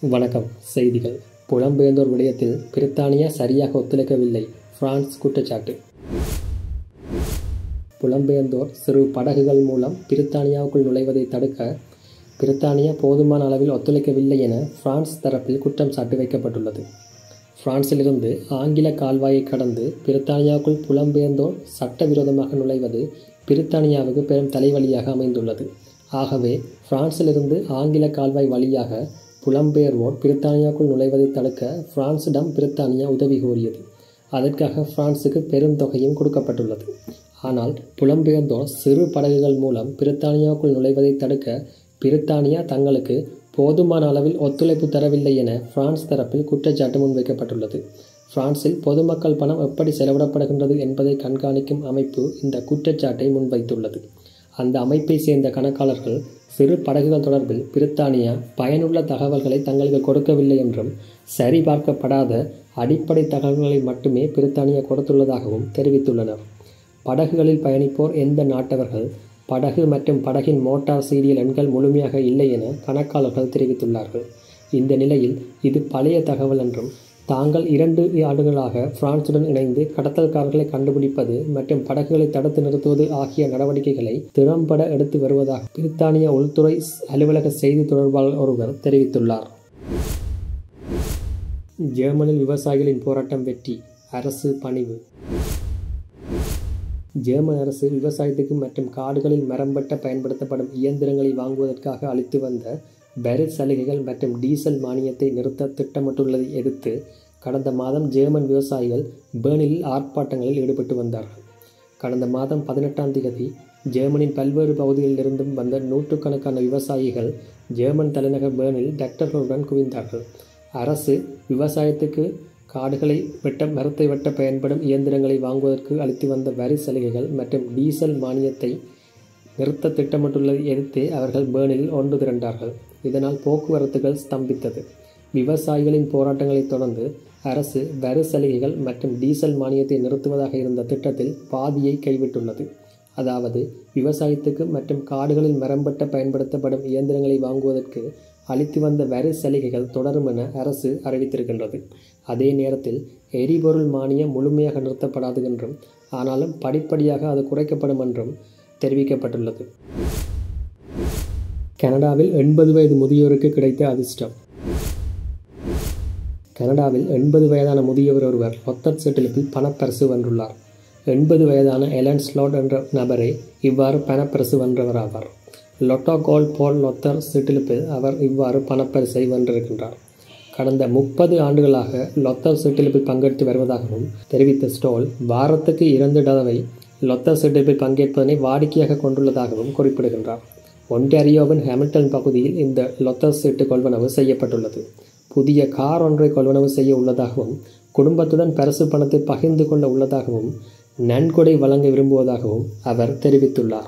வணக்கம் செய்திகள் புலம்பெயர்ந்தோர் விடயத்தில் பிரித்தானியா சரியாக ஒத்துழைக்கவில்லை பிரான்ஸ் குற்றச்சாட்டு புலம்பெயர்ந்தோர் சிறு படகுகள் மூலம் பிரித்தானியாவுக்குள் நுழைவதை தடுக்க பிரித்தானியா போதுமான அளவில் ஒத்துழைக்கவில்லை என பிரான்ஸ் தரப்பில் குற்றம் சாட்டு வைக்கப்பட்டுள்ளது பிரான்சிலிருந்து ஆங்கில கால்வாயை கடந்து பிரித்தானியாவுக்குள் புலம்பெயர்ந்தோர் சட்டவிரோதமாக நுழைவது பிரித்தானியாவுக்கு பெரும் தலைவலியாக அமைந்துள்ளது ஆகவே பிரான்சிலிருந்து ஆங்கில கால்வாய் வழியாக புலம்பெயர்வோர் பிரித்தானியாவுக்குள் நுழைவதை தடுக்க பிரான்சிடம் பிரித்தானியா உதவி கோரியது அதற்காக பிரான்சுக்கு பெரும் தொகையும் கொடுக்கப்பட்டுள்ளது ஆனால் புலம்பெயர்ந்தோர் சிறு படகுகள் மூலம் பிரித்தானியாவுக்குள் நுழைவதை தடுக்க பிரித்தானியா தங்களுக்கு போதுமான அளவில் ஒத்துழைப்பு தரவில்லை என பிரான்ஸ் தரப்பில் குற்றச்சாட்டு முன்வைக்கப்பட்டுள்ளது பிரான்சில் பொதுமக்கள் பணம் எப்படி செலவிடப்படுகின்றது என்பதை கண்காணிக்கும் அமைப்பு இந்த குற்றச்சாட்டை முன்வைத்துள்ளது அந்த அமைப்பை சேர்ந்த கணக்காளர்கள் சிறு படகுகள் தொடர்பில் பிரித்தானியா பயனுள்ள தகவல்களை தங்களுக்கு கொடுக்கவில்லை என்றும் சரிபார்க்கப்படாத அடிப்படை தகவல்களை மட்டுமே பிரித்தானியா கொடுத்துள்ளதாகவும் தெரிவித்துள்ளனர் படகுகளில் பயணிப்போர் எந்த நாட்டவர்கள் படகு மற்றும் படகின் மோட்டார் சீரியல் எண்கள் முழுமையாக இல்லை என கணக்காளர்கள் தெரிவித்துள்ளார்கள் இந்த நிலையில் இது பழைய தகவல் என்றும் தாங்கள் இரண்டு ஆண்டுகளாக பிரான்சுடன் இணைந்து கடத்தல்காரர்களை கண்டுபிடிப்பது மற்றும் படகுகளை தடுத்து நிறுத்துவது ஆகிய நடவடிக்கைகளை திறம்பட எடுத்து வருவதாக பிரித்தானிய உள்துறை அலுவலக செய்தி தொடர்பாளர் ஒருவர் தெரிவித்துள்ளார் ஜெர்மனில் விவசாயிகளின் போராட்டம் வெற்றி அரசு பணிவு ஜெர்மன் அரசு விவசாயத்துக்கு மற்றும் காடுகளில் மரம்பட்ட பயன்படுத்தப்படும் இயந்திரங்களை வாங்குவதற்காக அளித்து வந்த பெரிட் சலுகைகள் மற்றும் டீசல் மானியத்தை நிறுத்த திட்டமிட்டுள்ளதை எதிர்த்து கடந்த மாதம் ஜெர்மன் விவசாயிகள் பேர்னில் ஆர்ப்பாட்டங்களில் ஈடுபட்டு வந்தார்கள் கடந்த மாதம் பதினெட்டாம் தேதி ஜெர்மனின் பல்வேறு பகுதிகளிலிருந்தும் வந்த நூற்றுக்கணக்கான விவசாயிகள் ஜெர்மன் தலைநகர் பேர்னில் டாக்டர்களுடன் குவிந்தார்கள் அரசு விவசாயத்துக்கு காடுகளை வெட்ட மரத்தை வெட்ட பயன்படும் இயந்திரங்களை வாங்குவதற்கு அளித்து வந்த வரி சலுகைகள் மற்றும் டீசல் மானியத்தை நிறுத்த திட்டமிட்டுள்ளதை எதிர்த்தே அவர்கள் பேர்னில் ஒன்று திரண்டார்கள் இதனால் போக்குவரத்துகள் ஸ்தம்பித்தது விவசாயிகளின் போராட்டங்களைத் தொடர்ந்து அரசு வரி சலுகைகள் மற்றும் டீசல் மானியத்தை நிறுத்துவதாக இருந்த திட்டத்தில் பாதியை கைவிட்டுள்ளது அதாவது விவசாயத்துக்கு மற்றும் காடுகளில் மரம்பட்ட பயன்படுத்தப்படும் இயந்திரங்களை வாங்குவதற்கு அளித்து வந்த வரி சலுகைகள் தொடரும் என அரசு அறிவித்திருக்கின்றது அதே நேரத்தில் எரிபொருள் மானியம் முழுமையாக நிறுத்தப்படாது என்றும் ஆனாலும் படிப்படியாக அது குறைக்கப்படும் என்றும் தெரிவிக்கப்பட்டுள்ளது கனடாவில் எண்பது வயது முதியோருக்கு கிடைத்த அதிர்ஷ்டம் கனடாவில் எண்பது வயதான முதியவர் ஒருவர் லொத்தர் செட்டிலிப்பில் பணப்பரிசு வென்றுள்ளார் எண்பது வயதான எலன் ஸ்லாட் என்ற நபரே இவ்வாறு பணப்பரிசு வென்றவராவார் லொட்டோ கோல் போல் லொத்தர் சிட்டிலிப்பில் அவர் இவ்வாறு பணப்பரிசை வென்றிருக்கின்றார் கடந்த முப்பது ஆண்டுகளாக லொத்தர் சிட்டிலிப்பில் பங்கெடுத்து வருவதாகவும் தெரிவித்த ஸ்டோல் வாரத்துக்கு இரண்டு தடவை லொத்தர் சிட்டிலிப்பில் பங்கேற்பதனை வாடிக்கையாக கொண்டுள்ளதாகவும் குறிப்பிடுகின்றார் ஒன்டாரியோவின் ஹாமில்டன் பகுதியில் இந்த லொத்தர் சீட்டு கொள்வனவு செய்யப்பட்டுள்ளது புதிய கார் ஒன்றை கொள்வனவு செய்ய உள்ளதாகவும் குடும்பத்துடன் பரிசு பணத்தை பகிர்ந்து கொள்ள உள்ளதாகவும் நன்கொடை வழங்க விரும்புவதாகவும் அவர் தெரிவித்துள்ளார்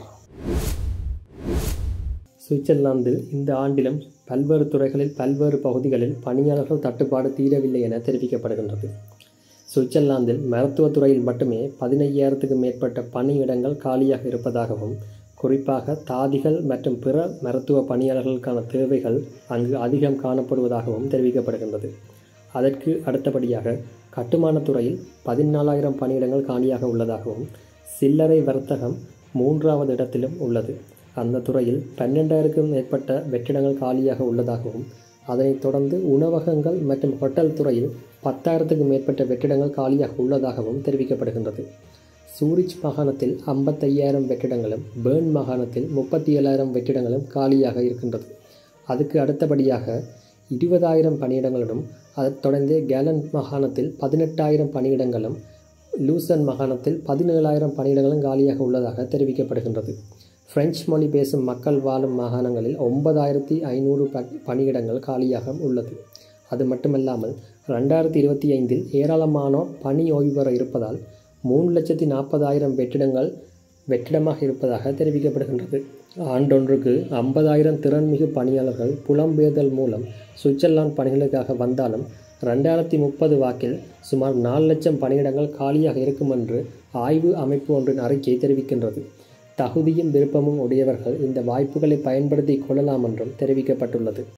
சுவிட்சர்லாந்தில் இந்த ஆண்டிலும் பல்வேறு துறைகளில் பல்வேறு பகுதிகளில் பணியாளர்கள் தட்டுப்பாடு தீரவில்லை என தெரிவிக்கப்படுகின்றது சுவிட்சர்லாந்தில் மருத்துவத்துறையில் மட்டுமே பதினையாயிரத்துக்கும் மேற்பட்ட பணியிடங்கள் காலியாக இருப்பதாகவும் குறிப்பாக தாதிகள் மற்றும் பிற மருத்துவ பணியாளர்களுக்கான தேவைகள் அங்கு அதிகம் காணப்படுவதாகவும் தெரிவிக்கப்படுகின்றது அதற்கு அடுத்தபடியாக கட்டுமானத் துறையில் பதினாலாயிரம் பணியிடங்கள் காலியாக உள்ளதாகவும் சில்லறை வர்த்தகம் மூன்றாவது இடத்திலும் உள்ளது அந்த துறையில் பன்னெண்டாயிரக்கும் மேற்பட்ட வெற்றிடங்கள் காலியாக உள்ளதாகவும் அதனைத் தொடர்ந்து உணவகங்கள் மற்றும் ஹோட்டல் துறையில் பத்தாயிரத்துக்கும் மேற்பட்ட வெற்றிடங்கள் காலியாக உள்ளதாகவும் தெரிவிக்கப்படுகின்றது சூரிச் மாகாணத்தில் ஐம்பத்தையாயிரம் வெற்றிடங்களும் பேர்ன் மாகாணத்தில் முப்பத்தி ஏழாயிரம் வெற்றிடங்களும் காலியாக இருக்கின்றது அதுக்கு அடுத்தபடியாக இருபதாயிரம் பணியிடங்களுடன் அதைத் தொடர்ந்து கேலன் மாகாணத்தில் பதினெட்டாயிரம் பணியிடங்களும் லூசன் மாகாணத்தில் பதினேழாயிரம் பணியிடங்களும் காலியாக உள்ளதாக தெரிவிக்கப்படுகின்றது பிரெஞ்சு மொழி பேசும் மக்கள் வாழும் மாகாணங்களில் ஒன்பதாயிரத்தி ஐநூறு ப பணியிடங்கள் காலியாக உள்ளது அது மட்டுமல்லாமல் ரெண்டாயிரத்தி இருபத்தி ஐந்தில் ஏராளமானோர் பணி ஓய்வு பெற இருப்பதால் மூணு லட்சத்தி நாற்பதாயிரம் வெற்றிடங்கள் வெற்றிடமாக இருப்பதாக தெரிவிக்கப்படுகின்றது ஆண்டொன்றுக்கு ஐம்பதாயிரம் திறன்மிகு பணியாளர்கள் புலம்பெயர்தல் மூலம் சுவிட்சர்லாந்து பணிகளுக்காக வந்தாலும் ரெண்டாயிரத்தி முப்பது வாக்கில் சுமார் நாலு லட்சம் பணியிடங்கள் காலியாக இருக்கும் என்று ஆய்வு அமைப்பு ஒன்றின் அறிக்கை தெரிவிக்கின்றது தகுதியும் விருப்பமும் உடையவர்கள் இந்த வாய்ப்புகளை பயன்படுத்தி கொள்ளலாம் என்றும் தெரிவிக்கப்பட்டுள்ளது